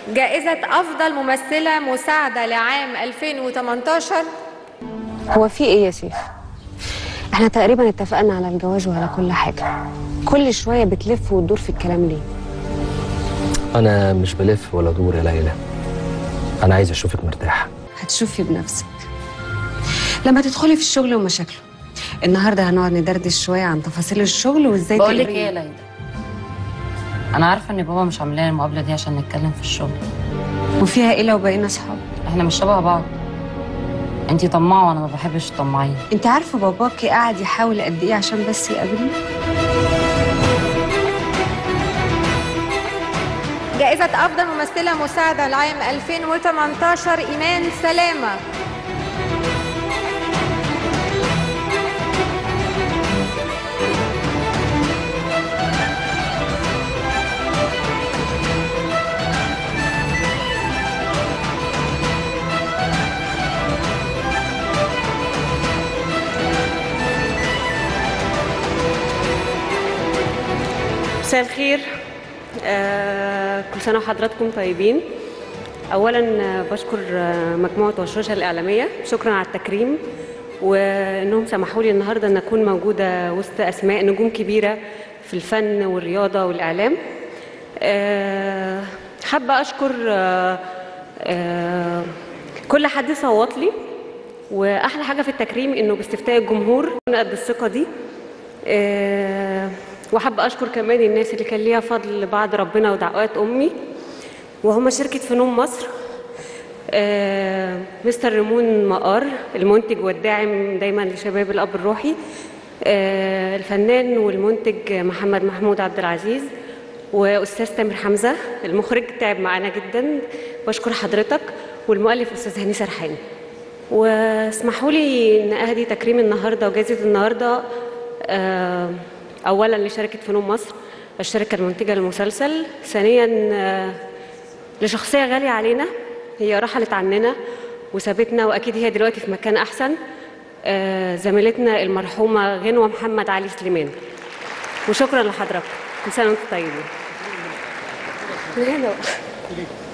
جائزة أفضل ممثلة مساعدة لعام 2018 هو في ايه يا سيف احنا تقريبا اتفقنا على الجواز وعلى كل حاجه كل شويه بتلف وتدور في الكلام ليه انا مش بلف ولا دور يا ليلى انا عايز اشوفك مرتاحه هتشوفي بنفسك لما تدخلي في الشغل ومشاكله النهارده هنقعد ندردش شويه عن تفاصيل الشغل وازاي بقول لك تقدري- ايه يا ليلى انا عارفه ان بابا مش عامل لنا المقابله دي عشان نتكلم في الشغل وفيها ايه لو بقينا اصحاب احنا مش شبه بعض انتي طماعه وانا ما بحبش الطماعين انت عارفه باباكي قاعد يحاول قد ايه عشان بس يقابلني جائزة أفضل ممثلة مساعدة لعام 2018 إيمان سلامة مساء الخير آه، كل سنة وحضراتكم طيبين أولا آه، بشكر آه، مجموعة وشوشة الإعلامية شكرا على التكريم وإنهم سمحوا لي النهاردة أن أكون موجودة وسط أسماء نجوم كبيرة في الفن والرياضة والإعلام آه، حابة أشكر آه، آه، كل حد صوت لي واحلى حاجه في التكريم انه باستفتاء الجمهور أنا قد الثقه دي آه، وحابه اشكر كمان الناس اللي كان ليها فضل بعد ربنا ودعوات امي وهم شركه فنون مصر آه، مستر ريمون مقار المنتج والداعم دايما لشباب الاب الروحي آه، الفنان والمنتج محمد محمود عبد العزيز واستاذ تامر حمزه المخرج تعب معانا جدا بشكر حضرتك والمؤلف استاذ هاني سرحان واسمحوا لي ان اهدي تكريم النهارده وجائزه النهارده آه، اولا لشركه فنون مصر الشركه المنتجه للمسلسل ثانيا آه، لشخصيه غاليه علينا هي رحلت عننا وسابتنا واكيد هي دلوقتي في مكان احسن آه، زميلتنا المرحومه غنوه محمد علي سليمان وشكرا لحضرتك كل سنه وانتم طيبين